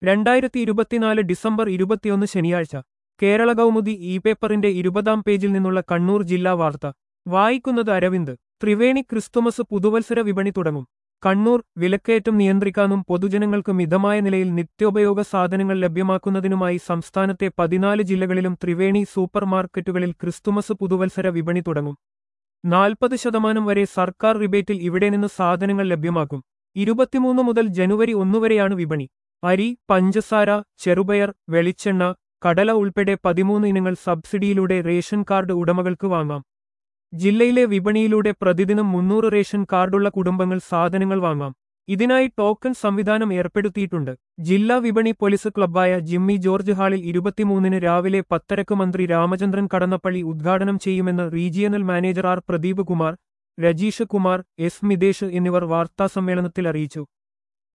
രണ്ടായിരത്തി ഇരുപത്തിനാല് ഡിസംബർ ഇരുപത്തിയൊന്ന് ശനിയാഴ്ച കേരള കൗമുദി ഇ പേപ്പറിന്റെ ഇരുപതാം പേജിൽ നിന്നുള്ള കണ്ണൂർ ജില്ലാ വാർത്ത വായിക്കുന്നത് അരവിന്ദ് ത്രിവേണി ക്രിസ്തുമസ് പുതുവത്സര വിപണി തുടങ്ങും കണ്ണൂർ വിലക്കയറ്റം നിയന്ത്രിക്കാനും പൊതുജനങ്ങൾക്ക് മിതമായ നിലയിൽ നിത്യോപയോഗ സാധനങ്ങൾ ലഭ്യമാക്കുന്നതിനുമായി സംസ്ഥാനത്തെ പതിനാല് ജില്ലകളിലും ത്രിവേണി സൂപ്പർ മാർക്കറ്റുകളിൽ ക്രിസ്തുമസ് പുതുവത്സര വിപണി തുടങ്ങും നാൽപ്പത് ശതമാനം വരെ സർക്കാർ റിബേറ്റിൽ ഇവിടെ നിന്ന് സാധനങ്ങൾ ലഭ്യമാക്കും ഇരുപത്തിമൂന്ന് മുതൽ ജനുവരി ഒന്നുവരെയാണ് വിപണി അരി പഞ്ചസാര ചെറുപയർ വെളിച്ചെണ്ണ കടല ഉൾപ്പെടെ പതിമൂന്ന് ഇനങ്ങൾ സബ്സിഡിയിലൂടെ റേഷൻ കാർഡ് ഉടമകൾക്ക് വാങ്ങാം ജില്ലയിലെ വിപണിയിലൂടെ പ്രതിദിനം മുന്നൂറ് റേഷൻ കാർഡുള്ള കുടുംബങ്ങൾ സാധനങ്ങൾ വാങ്ങാം ഇതിനായി ടോക്കൺ സംവിധാനം ഏർപ്പെടുത്തിയിട്ടുണ്ട് ജില്ലാ വിപണി പോലീസ് ക്ലബ്ബായ ജിമ്മി ജോർജ് ഹാളിൽ ഇരുപത്തിമൂന്നിന് രാവിലെ പത്തരക്ക് മന്ത്രി രാമചന്ദ്രൻ കടന്നപ്പള്ളി ഉദ്ഘാടനം ചെയ്യുമെന്ന് regional manager R Pradeep Kumar Rajeesh Kumar S Mithesh എന്നിവർ വാർത്താസമ്മേളനത്തിൽ അറിയിച്ചു